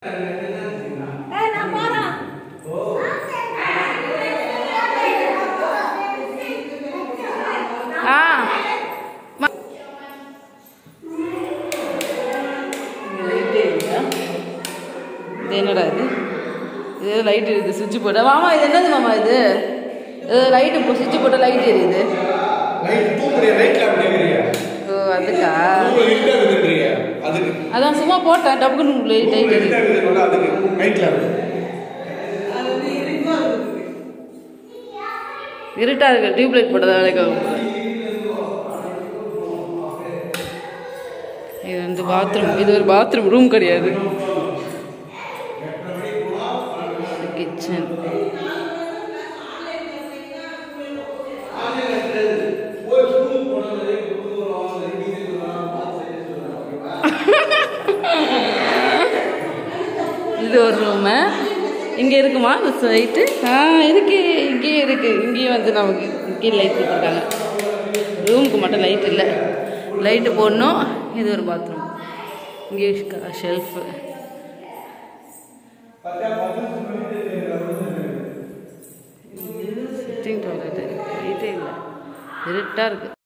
ஆ ம- லைட்டே இல்லையா இது என்னடா இது இது லைட் எரியுது சுவிட்ச் போட்ட மாமா இது என்னது மாமா இது லைட்டு இப்போ சுவிட்ச் போட்ட லைட் எரியுது லைட் தூங்குறிய லைட்ல அப்படி இருக்கிறியா ஓ அதுக்கா தூங்க இருட்டா இருக்குன்றியா அதுக்கு அதான் சும்மா போட்டேன் டப்புக்குன்னு லைட் தூங்க எரியுது இருட்டா இருக்குதுல்ல அதுக்கு லைட்ல இருட்டா இருக்கு டியூப் லைட் போட்டதா வேலைக்காகும் இது வந்து பாத்ரூம் இது ஒரு பாத்ரூம் ரூம் கிடையாது கிச்சன் இது ஒரு ரூமு இங்கே இருக்குமா இந்த சைட்டு ஆ இருக்கு இங்கேயே இருக்கு இங்கேயும் வந்து நமக்கு இங்கேயும் லைட் கொடுத்துருக்காங்க ரூமுக்கு மட்டும் லைட் இல்லை லைட்டு போடணும் இது ஒரு பாத்ரூம் இங்கே ஷெல்ஃபு சிட்டிங் டாய்லெட்டு லைட்டே இல்லை இருட்டாக இருக்குது